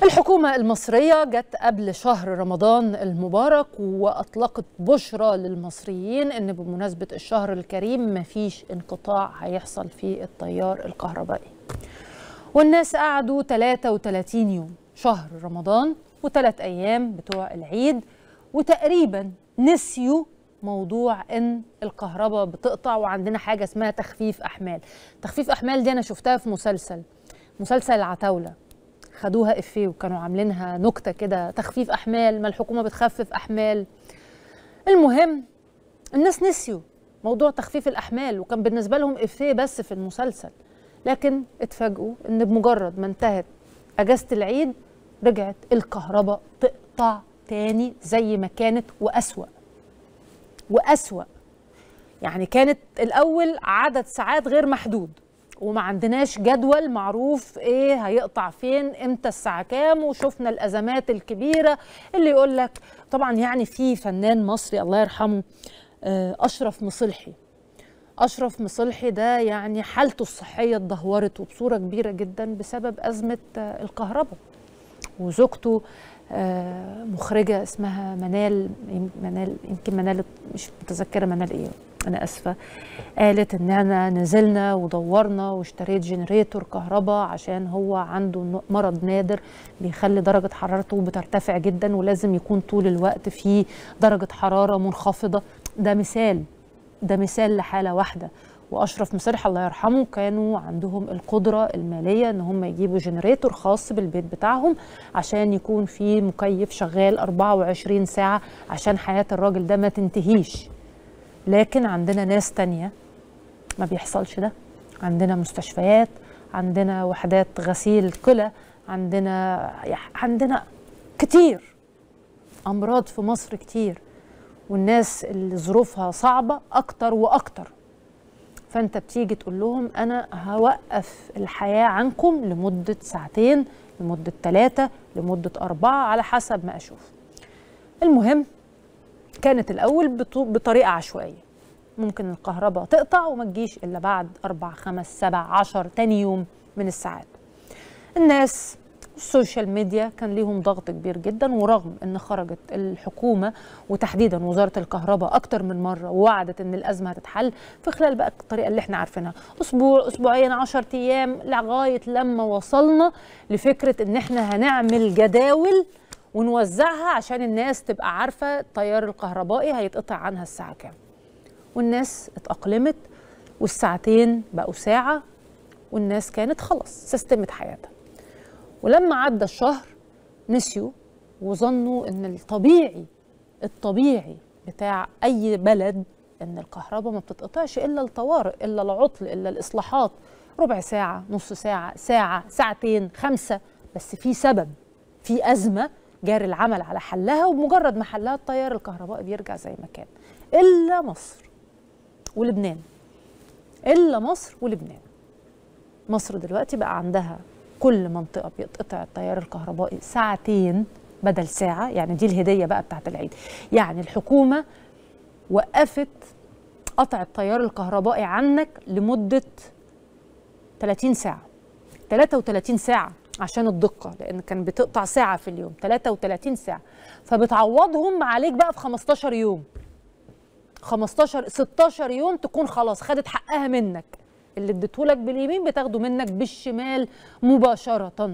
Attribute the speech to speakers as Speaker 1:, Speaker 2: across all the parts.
Speaker 1: الحكومة المصرية جت قبل شهر رمضان المبارك وأطلقت بشرى للمصريين إن بمناسبة الشهر الكريم مفيش انقطاع هيحصل في التيار الكهربائي والناس قعدوا 33 يوم شهر رمضان وثلاث أيام بتوع العيد وتقريبا نسيوا موضوع ان الكهرباء بتقطع وعندنا حاجه اسمها تخفيف احمال تخفيف احمال دي انا شفتها في مسلسل مسلسل العتاوله خدوها افيه وكانوا عاملينها نكته كده تخفيف احمال ما الحكومه بتخفف احمال المهم الناس نسيوا موضوع تخفيف الاحمال وكان بالنسبه لهم افيه بس في المسلسل لكن اتفاجئوا ان بمجرد ما انتهت اجازه العيد رجعت الكهرباء تقطع تاني زي ما كانت واسوأ وأسوأ يعني كانت الأول عدد ساعات غير محدود وما عندناش جدول معروف ايه هيقطع فين امتى الساعه كام وشفنا الازمات الكبيره اللي يقول لك طبعا يعني في فنان مصري الله يرحمه اشرف مصلحي اشرف مصلحي ده يعني حالته الصحيه اتدهورت وبصوره كبيره جدا بسبب ازمه الكهرباء وزوجته مخرجه اسمها منال منال يمكن منال مش متذكره منال ايه انا اسفه قالت ان انا نزلنا ودورنا واشتريت جنريتور كهرباء عشان هو عنده مرض نادر بيخلي درجه حرارته بترتفع جدا ولازم يكون طول الوقت في درجه حراره منخفضه ده مثال ده مثال لحاله واحده واشرف مصرح الله يرحمه كانوا عندهم القدره الماليه ان هم يجيبوا جنريتور خاص بالبيت بتاعهم عشان يكون في مكيف شغال 24 ساعه عشان حياه الراجل ده ما تنتهيش لكن عندنا ناس تانية ما بيحصلش ده عندنا مستشفيات عندنا وحدات غسيل كلى عندنا عندنا كتير امراض في مصر كتير والناس اللي ظروفها صعبه اكتر واكتر فانت بتيجي تقول لهم انا هوقف الحياه عنكم لمده ساعتين لمده ثلاثه لمده اربعه على حسب ما اشوف المهم كانت الاول بطريقه عشوائيه ممكن الكهرباء تقطع وما تجيش الا بعد اربع خمس سبع عشر تاني يوم من الساعات الناس السوشيال ميديا كان ليهم ضغط كبير جدا ورغم ان خرجت الحكومه وتحديدا وزاره الكهرباء اكتر من مره ووعدت ان الازمه هتتحل في خلال بقى الطريقه اللي احنا عارفينها اسبوع اسبوعين 10 ايام لغايه لما وصلنا لفكره ان احنا هنعمل جداول ونوزعها عشان الناس تبقى عارفه التيار الكهربائي هيتقطع عنها الساعه كام والناس اتاقلمت والساعتين بقوا ساعه والناس كانت خلاص سيستمت حياتها ولما عدى الشهر نسيوا وظنوا ان الطبيعي الطبيعي بتاع اي بلد ان الكهرباء ما بتتقطعش الا الطوارئ الا العطل الا الاصلاحات ربع ساعه نص ساعه ساعه ساعتين خمسه بس في سبب في ازمه جاري العمل على حلها وبمجرد ما حلها التيار الكهربائي بيرجع زي ما كان الا مصر ولبنان الا مصر ولبنان مصر دلوقتي بقى عندها كل منطقه بيتقطع التيار الكهربائي ساعتين بدل ساعه يعني دي الهديه بقى بتاعت العيد يعني الحكومه وقفت قطع التيار الكهربائي عنك لمده 30 ساعه 33 ساعه عشان الدقه لان كان بتقطع ساعه في اليوم 33 ساعه فبتعوضهم عليك بقى في 15 يوم 15 16 يوم تكون خلاص خدت حقها منك اللي اديتهولك باليمين بتاخده منك بالشمال مباشرة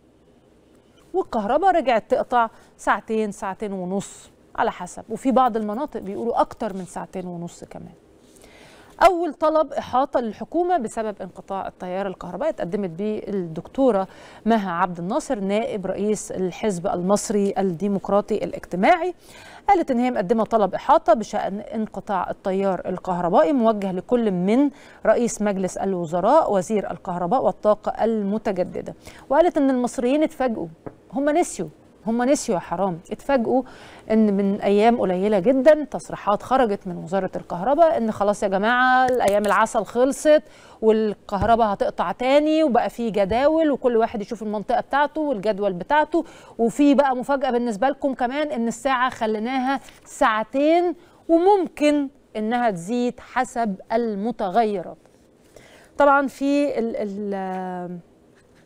Speaker 1: والكهرباء رجعت تقطع ساعتين ساعتين ونص على حسب وفي بعض المناطق بيقولوا أكتر من ساعتين ونص كمان أول طلب إحاطة للحكومة بسبب انقطاع التيار الكهربائي اتقدمت به الدكتورة مها عبد الناصر نائب رئيس الحزب المصري الديمقراطي الاجتماعي قالت ان هي مقدمه طلب احاطه بشان انقطاع التيار الكهربائي موجه لكل من رئيس مجلس الوزراء وزير الكهرباء والطاقه المتجدده وقالت ان المصريين اتفاجئوا هم نسيوا هم نسيوا يا حرام اتفاجئوا ان من ايام قليله جدا تصريحات خرجت من وزاره الكهرباء ان خلاص يا جماعه الايام العسل خلصت والكهرباء هتقطع تاني وبقى في جداول وكل واحد يشوف المنطقه بتاعته والجدول بتاعته وفي بقى مفاجاه بالنسبه لكم كمان ان الساعه خليناها ساعتين وممكن انها تزيد حسب المتغيرات طبعا في ال ال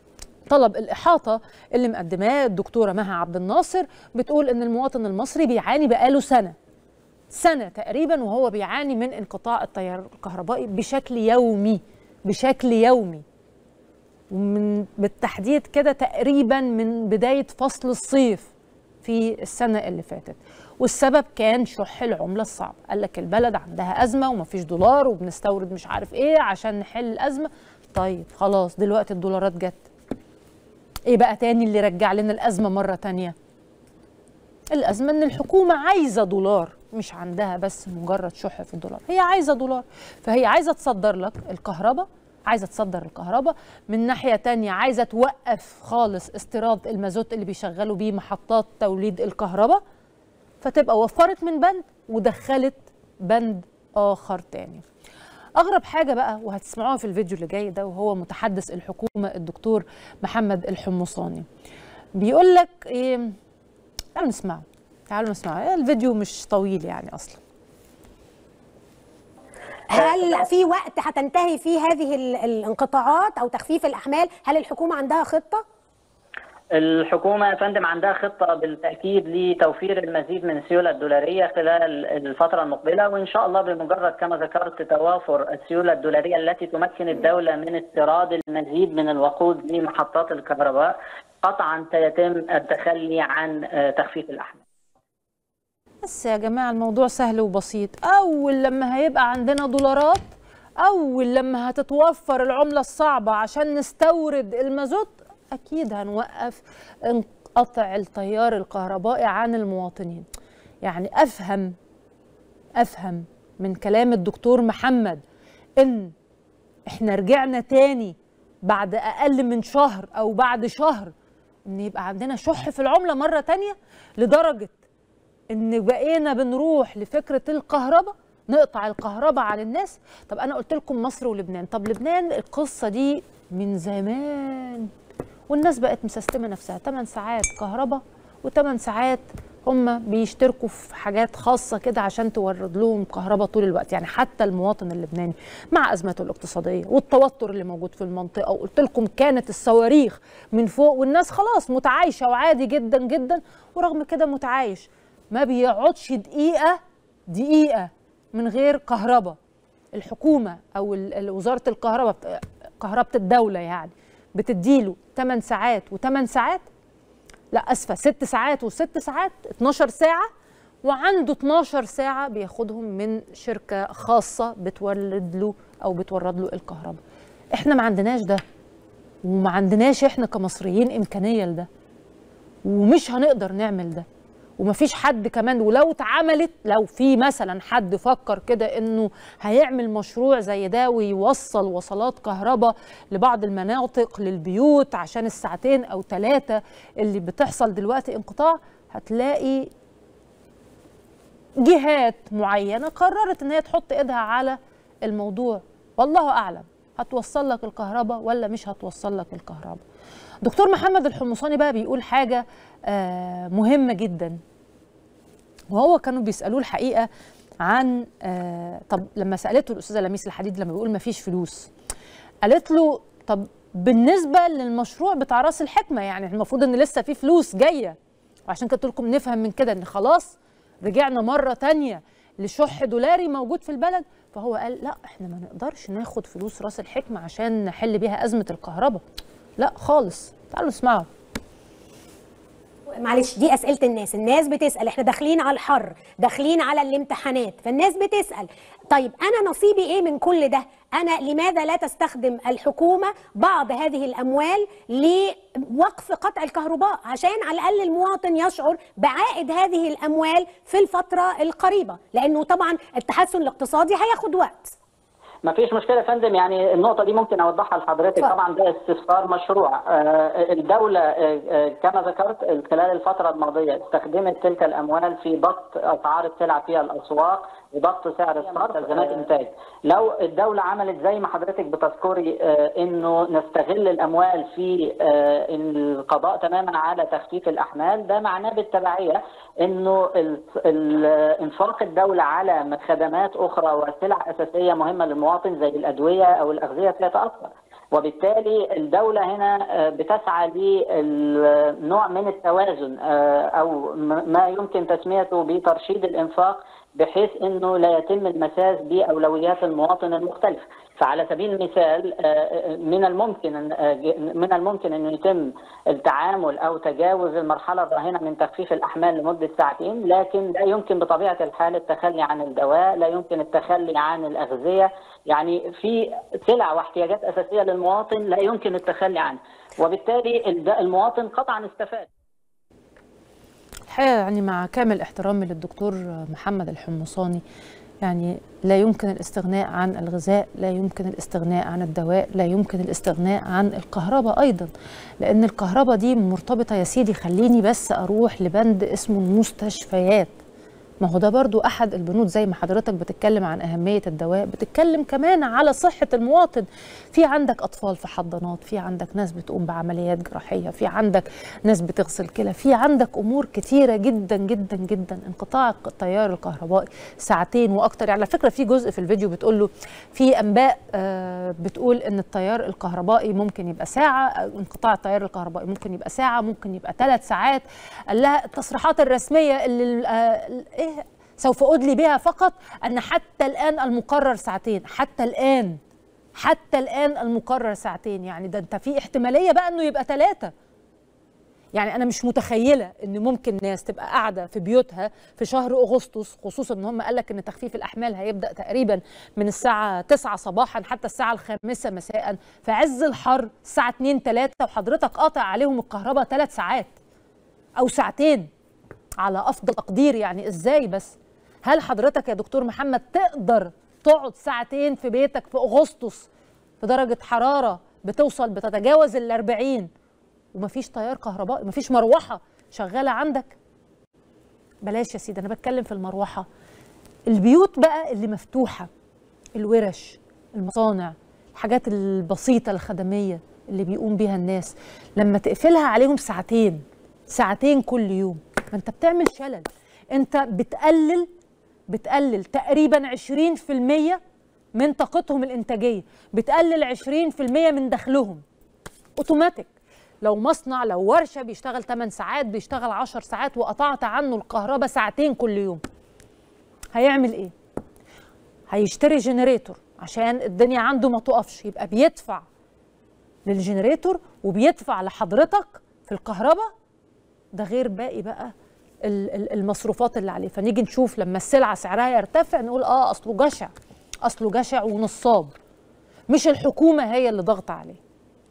Speaker 1: طلب الإحاطة اللي مقدماه الدكتورة مها عبد الناصر بتقول إن المواطن المصري بيعاني بقاله سنة سنة تقريبا وهو بيعاني من انقطاع التيار الكهربائي بشكل يومي بشكل يومي ومن بالتحديد كده تقريبا من بداية فصل الصيف في السنة اللي فاتت والسبب كان شح العملة الصعب قال لك البلد عندها أزمة ومفيش دولار وبنستورد مش عارف إيه عشان نحل الأزمة طيب خلاص دلوقتي الدولارات جت إيه بقى تاني اللي رجع لنا الأزمة مرة تانية الأزمة إن الحكومة عايزة دولار مش عندها بس مجرد شح في الدولار هي عايزة دولار فهي عايزة تصدر لك الكهرباء عايزه تصدر الكهرباء من ناحيه تانية عايزه توقف خالص استيراد المازوت اللي بيشغلوا بيه محطات توليد الكهرباء فتبقى وفرت من بند ودخلت بند اخر تاني اغرب حاجه بقى وهتسمعوها في الفيديو اللي جاي ده وهو متحدث الحكومه الدكتور محمد الحمصاني بيقول لك ايه تعالوا نسمعه تعالوا نسمعه الفيديو مش طويل يعني اصلا
Speaker 2: هل في وقت هتنتهي فيه هذه الانقطاعات او تخفيف الاحمال هل الحكومه عندها خطه
Speaker 3: الحكومة يا فندم عندها خطة بالتأكيد لتوفير المزيد من السيولة الدولارية خلال الفترة المقبلة وإن شاء الله بمجرد كما ذكرت توافر السيولة الدولارية التي تمكن الدولة من استيراد المزيد من الوقود لمحطات الكهرباء قطعا سيتم التخلي عن تخفيف الأحمال
Speaker 1: بس يا جماعة الموضوع سهل وبسيط أول لما هيبقى عندنا دولارات أول لما هتتوفر العملة الصعبة عشان نستورد المازوت أكيد هنوقف قطع التيار الكهربائي عن المواطنين يعني أفهم أفهم من كلام الدكتور محمد إن إحنا رجعنا تاني بعد أقل من شهر أو بعد شهر إن يبقى عندنا شح في العملة مرة تانية لدرجة ان بقينا بنروح لفكره الكهرباء نقطع الكهرباء عن الناس طب انا قلت لكم مصر ولبنان طب لبنان القصه دي من زمان والناس بقت مسستمه نفسها 8 ساعات كهرباء و8 ساعات هم بيشتركوا في حاجات خاصة كده عشان تورد لهم كهرباء طول الوقت يعني حتى المواطن اللبناني مع أزمته الاقتصادية والتوتر اللي موجود في المنطقة وقلت لكم كانت الصواريخ من فوق والناس خلاص متعايشة وعادي جدا جدا ورغم كده متعايش ما بيقعدش دقيقة دقيقة من غير كهرباء الحكومة أو وزارة الكهرباء كهرباء الدولة يعني بتديله 8 ساعات و8 ساعات لا أسفة 6 ساعات و6 ساعات 12 ساعة وعنده 12 ساعة بياخدهم من شركة خاصة بتولد له أو بتورد له الكهرباء احنا ما عندناش ده وما عندناش احنا كمصريين إمكانية لده ومش هنقدر نعمل ده ومفيش حد كمان ولو اتعملت لو في مثلا حد فكر كده انه هيعمل مشروع زي ده ويوصل وصلات كهرباء لبعض المناطق للبيوت عشان الساعتين او ثلاثه اللي بتحصل دلوقتي انقطاع هتلاقي جهات معينه قررت ان هي تحط ايدها على الموضوع والله اعلم هتوصل لك الكهرباء ولا مش هتوصل لك الكهرباء دكتور محمد الحمصاني بقى بيقول حاجة آه مهمة جدا وهو كانوا بيسألوه الحقيقة عن آه طب لما سألته الأستاذة لميس الحديد لما بيقول ما فيش فلوس قالت له طب بالنسبة للمشروع بتاع راس الحكمة يعني المفروض ان لسه في فلوس جاية وعشان كده لكم نفهم من كده ان خلاص رجعنا مرة تانية لشح دولاري موجود في البلد فهو قال لا احنا ما نقدرش ناخد فلوس راس الحكمة عشان نحل بيها أزمة الكهرباء لا خالص تعالوا نسمعوا
Speaker 2: معلش دي اسئله الناس الناس بتسال احنا داخلين على الحر داخلين على الامتحانات فالناس بتسال طيب انا نصيبي ايه من كل ده انا لماذا لا تستخدم الحكومه بعض هذه الاموال لوقف قطع الكهرباء عشان على الاقل المواطن يشعر بعائد هذه الاموال في الفتره القريبه لانه طبعا التحسن الاقتصادي هياخد وقت
Speaker 3: ما فيش مشكله يا فندم يعني النقطه دي ممكن اوضحها لحضرتك طبعا ده استفسار مشروع الدوله كما ذكرت خلال الفتره الماضيه استخدمت تلك الاموال في ضبط اسعار السلع في الاسواق وضبط سعر الصرف التزامات انتاج لو الدوله عملت زي ما حضرتك بتذكري انه نستغل الاموال في القضاء تماما على تخفيف الاحمال ده معناه بالتبعيه انه انفاق الدوله على خدمات اخرى وسلع اساسيه مهمه للمواطن زي الادويه او الاغذيه سيتاثر وبالتالي الدولة هنا بتسعى لنوع من التوازن أو ما يمكن تسميته بترشيد الإنفاق بحيث انه لا يتم المساس باولويات المواطن المختلفه، فعلى سبيل المثال من الممكن من الممكن انه يتم التعامل او تجاوز المرحله الراهنه من تخفيف الاحمال لمده ساعتين، لكن لا يمكن بطبيعه الحال التخلي عن الدواء، لا يمكن التخلي عن الاغذيه، يعني في سلع واحتياجات اساسيه للمواطن لا يمكن التخلي عنها، وبالتالي المواطن قطعا استفاد.
Speaker 1: الحقيقه يعني مع كامل احترامي للدكتور محمد الحمصاني يعني لا يمكن الاستغناء عن الغذاء لا يمكن الاستغناء عن الدواء لا يمكن الاستغناء عن الكهرباء ايضا لان الكهرباء دي مرتبطه يا سيدي خليني بس اروح لبند اسمه المستشفيات ما هو ده برضو احد البنود زي ما حضرتك بتتكلم عن اهميه الدواء بتتكلم كمان على صحه المواطن في عندك اطفال في حضانات في عندك ناس بتقوم بعمليات جراحيه في عندك ناس بتغسل كلى في عندك امور كتيره جدا جدا جدا انقطاع التيار الكهربائي ساعتين واكتر يعني على فكره في جزء في الفيديو بتقول له في انباء آه بتقول ان التيار الكهربائي ممكن يبقى ساعه انقطاع التيار الكهربائي ممكن يبقى ساعه ممكن يبقى ثلاث ساعات قال لها التصريحات الرسميه اللي آه إيه سوف أدلي بها فقط أن حتى الآن المقرر ساعتين حتى الآن حتى الآن المقرر ساعتين يعني ده أنت في احتمالية بقى أنه يبقى ثلاثة يعني أنا مش متخيلة أن ممكن ناس تبقى قاعدة في بيوتها في شهر أغسطس خصوصا أن هم قال لك أن تخفيف الأحمال هيبدأ تقريبا من الساعة 9 صباحا حتى الساعة الخامسة مساء في عز الحر الساعة 2 3 وحضرتك قاطع عليهم الكهرباء ثلاث ساعات أو ساعتين على أفضل تقدير يعني إزاي بس هل حضرتك يا دكتور محمد تقدر تقعد ساعتين في بيتك في اغسطس في درجه حراره بتوصل بتتجاوز ال 40 ومفيش تيار كهربائي مفيش مروحه شغاله عندك بلاش يا سيدي انا بتكلم في المروحه البيوت بقى اللي مفتوحه الورش المصانع الحاجات البسيطه الخدميه اللي بيقوم بيها الناس لما تقفلها عليهم ساعتين ساعتين كل يوم ما انت بتعمل شلل انت بتقلل بتقلل تقريبا 20% من طاقتهم الانتاجيه بتقلل 20% من دخلهم اوتوماتيك لو مصنع لو ورشه بيشتغل 8 ساعات بيشتغل 10 ساعات وقطعت عنه الكهرباء ساعتين كل يوم هيعمل ايه هيشتري جنريتور عشان الدنيا عنده ما تقفش يبقى بيدفع للجنريتور وبيدفع لحضرتك في الكهرباء ده غير باقي بقى المصروفات اللي عليه فنيجي نشوف لما السلعه سعرها يرتفع نقول اه اصله جشع اصله جشع ونصاب مش الحكومه هي اللي ضغط عليه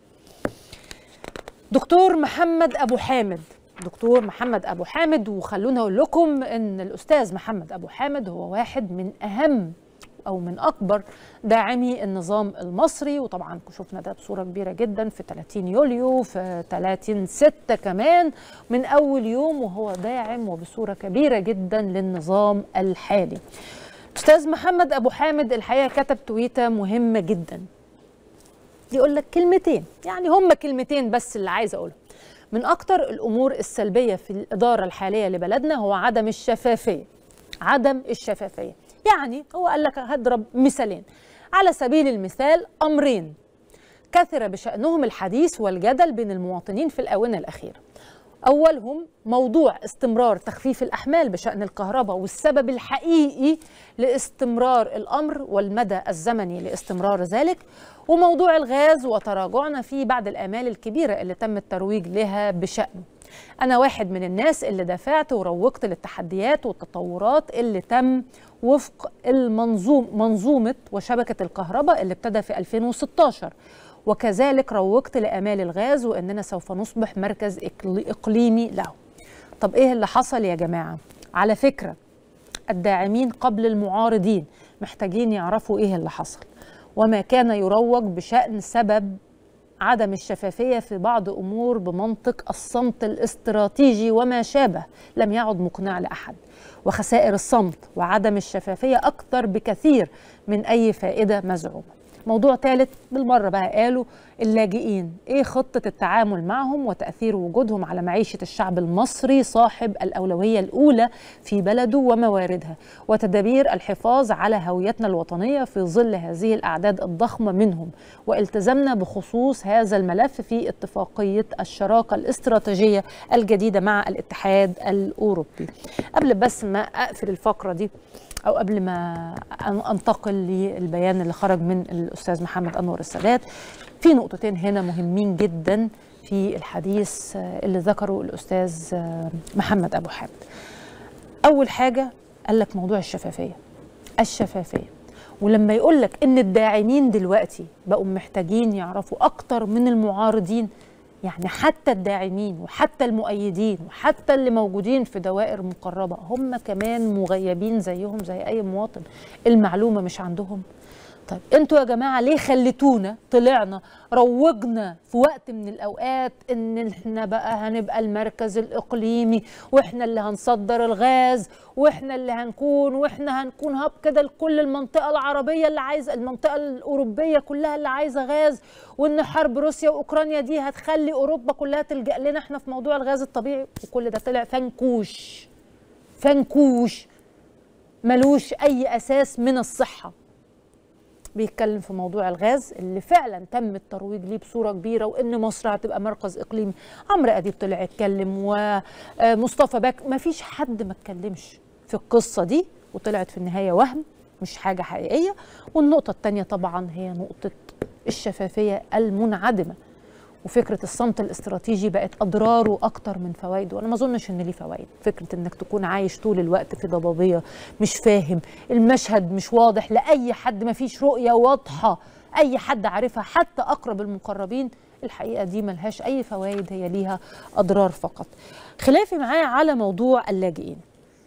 Speaker 1: دكتور محمد ابو حامد دكتور محمد ابو حامد وخلونا اقول لكم ان الاستاذ محمد ابو حامد هو واحد من اهم او من اكبر داعمي النظام المصري وطبعا شفنا ده بصوره كبيره جدا في 30 يوليو في 30 6 كمان من اول يوم وهو داعم وبصوره كبيره جدا للنظام الحالي استاذ محمد ابو حامد الحقيقه كتب تويته مهمه جدا يقول لك كلمتين يعني هم كلمتين بس اللي عايزه اقولهم من اكتر الامور السلبيه في الاداره الحاليه لبلدنا هو عدم الشفافيه عدم الشفافيه يعني هو قال لك هضرب مثالين على سبيل المثال امرين كثر بشانهم الحديث والجدل بين المواطنين في الاونه الاخيره اولهم موضوع استمرار تخفيف الاحمال بشان الكهرباء والسبب الحقيقي لاستمرار الامر والمدى الزمني لاستمرار ذلك وموضوع الغاز وتراجعنا فيه بعد الامال الكبيره اللي تم الترويج لها بشانه أنا واحد من الناس اللي دافعت وروجت للتحديات والتطورات اللي تم وفق المنظوم منظومة وشبكة الكهرباء اللي ابتدى في 2016 وكذلك روجت لآمال الغاز وأننا سوف نصبح مركز إقليمي له طب إيه اللي حصل يا جماعة؟ على فكرة الداعمين قبل المعارضين محتاجين يعرفوا إيه اللي حصل وما كان يروج بشأن سبب عدم الشفافية في بعض أمور بمنطق الصمت الاستراتيجي وما شابه لم يعد مقنع لأحد وخسائر الصمت وعدم الشفافية أكثر بكثير من أي فائدة مزعومة موضوع ثالث بالمرة بقى قالوا اللاجئين ايه خطة التعامل معهم وتأثير وجودهم على معيشة الشعب المصري صاحب الأولوية الأولى في بلده ومواردها وتدابير الحفاظ على هويتنا الوطنية في ظل هذه الأعداد الضخمة منهم والتزامنا بخصوص هذا الملف في اتفاقية الشراكة الاستراتيجية الجديدة مع الاتحاد الأوروبي قبل بس ما أقفل الفقرة دي او قبل ما انتقل للبيان اللي خرج من الاستاذ محمد انور السادات في نقطتين هنا مهمين جدا في الحديث اللي ذكره الاستاذ محمد ابو حامد اول حاجه قال لك موضوع الشفافيه الشفافيه ولما يقول لك ان الداعمين دلوقتي بقوا محتاجين يعرفوا اكتر من المعارضين يعني حتى الداعمين وحتى المؤيدين وحتى اللي موجودين في دوائر مقربة هم كمان مغيبين زيهم زي أي مواطن المعلومة مش عندهم طيب انتوا يا جماعة ليه خليتونا طلعنا روجنا في وقت من الأوقات ان احنا بقى هنبقى المركز الإقليمي واحنا اللي هنصدر الغاز واحنا اللي هنكون واحنا هنكون هاب كده لكل المنطقة العربية اللي عايزة المنطقة الأوروبية كلها اللي عايزة غاز وان حرب روسيا وأوكرانيا دي هتخلي أوروبا كلها تلجأ لنا احنا في موضوع الغاز الطبيعي وكل ده طلع فنكوش فنكوش ملوش أي أساس من الصحة بيتكلم في موضوع الغاز اللي فعلا تم الترويج ليه بصوره كبيره وان مصر هتبقى مركز اقليمي عمرو اديب طلع يتكلم ومصطفى باك ما فيش حد ما اتكلمش في القصه دي وطلعت في النهايه وهم مش حاجه حقيقيه والنقطه الثانيه طبعا هي نقطه الشفافيه المنعدمه وفكره الصمت الاستراتيجي بقت اضراره اكتر من فوائده وانا ما اظنش ان ليه فوائد فكره انك تكون عايش طول الوقت في ضبابيه مش فاهم المشهد مش واضح لاي حد ما فيش رؤيه واضحه اي حد عارفها حتى اقرب المقربين الحقيقه دي ملهاش اي فوائد هي ليها اضرار فقط خلافي معاه على موضوع اللاجئين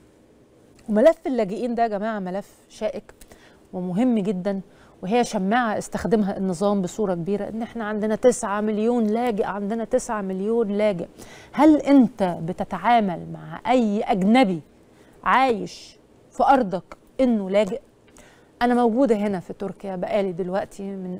Speaker 1: وملف اللاجئين ده يا جماعه ملف شائك ومهم جدا وهي شماعة استخدمها النظام بصورة كبيرة ان احنا عندنا تسعة مليون لاجئ عندنا تسعة مليون لاجئ هل انت بتتعامل مع اي اجنبي عايش في ارضك انه لاجئ انا موجودة هنا في تركيا بقالي دلوقتي من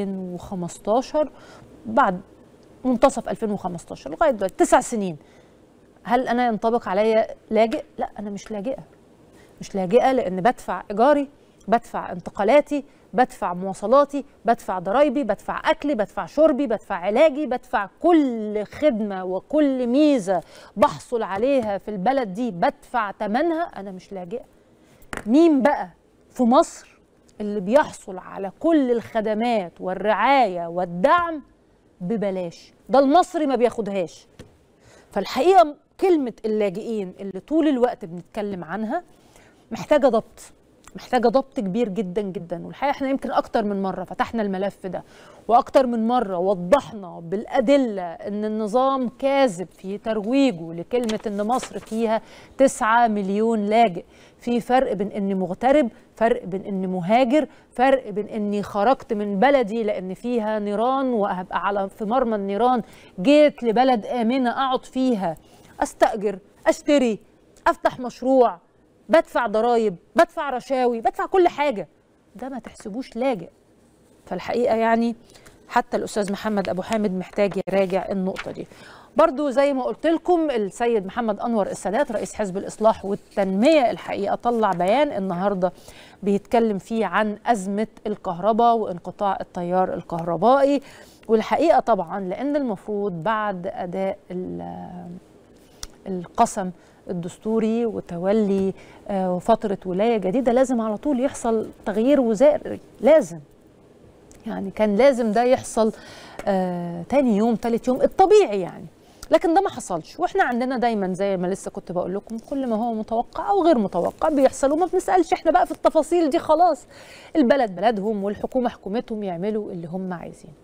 Speaker 1: 2015 بعد منتصف 2015 لغاية دلوقتي تسع سنين هل انا ينطبق عليا لاجئ لا انا مش لاجئة مش لاجئة لان بدفع ايجاري بدفع انتقالاتي بدفع مواصلاتي بدفع ضرايبي بدفع اكلي بدفع شربي بدفع علاجي بدفع كل خدمه وكل ميزه بحصل عليها في البلد دي بدفع ثمنها انا مش لاجئه مين بقى في مصر اللي بيحصل على كل الخدمات والرعايه والدعم ببلاش ده المصري ما بياخدهاش فالحقيقه كلمه اللاجئين اللي طول الوقت بنتكلم عنها محتاجه ضبط محتاجه ضبط كبير جدا جدا والحقيقه احنا يمكن اكتر من مره فتحنا الملف ده واكتر من مره وضحنا بالادله ان النظام كاذب في ترويجه لكلمه ان مصر فيها 9 مليون لاجئ في فرق بين اني مغترب فرق بين اني مهاجر فرق بين اني خرجت من بلدي لان فيها نيران وهبقى على في مرمى النيران جيت لبلد امنه اقعد فيها استاجر اشتري افتح مشروع بدفع ضرايب بدفع رشاوي بدفع كل حاجة ده ما تحسبوش لاجئ فالحقيقة يعني حتى الأستاذ محمد أبو حامد محتاج يراجع النقطة دي برضو زي ما قلت لكم السيد محمد أنور السادات رئيس حزب الإصلاح والتنمية الحقيقة طلع بيان النهاردة بيتكلم فيه عن أزمة الكهرباء وانقطاع التيار الكهربائي والحقيقة طبعا لأن المفروض بعد أداء القسم الدستوري وتولي فترة ولاية جديدة لازم على طول يحصل تغيير وزاري لازم يعني كان لازم ده يحصل آه تاني يوم تالت يوم الطبيعي يعني لكن ده ما حصلش واحنا عندنا دايما زي ما لسه كنت بقول لكم كل ما هو متوقع او غير متوقع بيحصل وما بنسالش احنا بقى في التفاصيل دي خلاص البلد بلدهم والحكومه حكومتهم يعملوا اللي هم عايزينه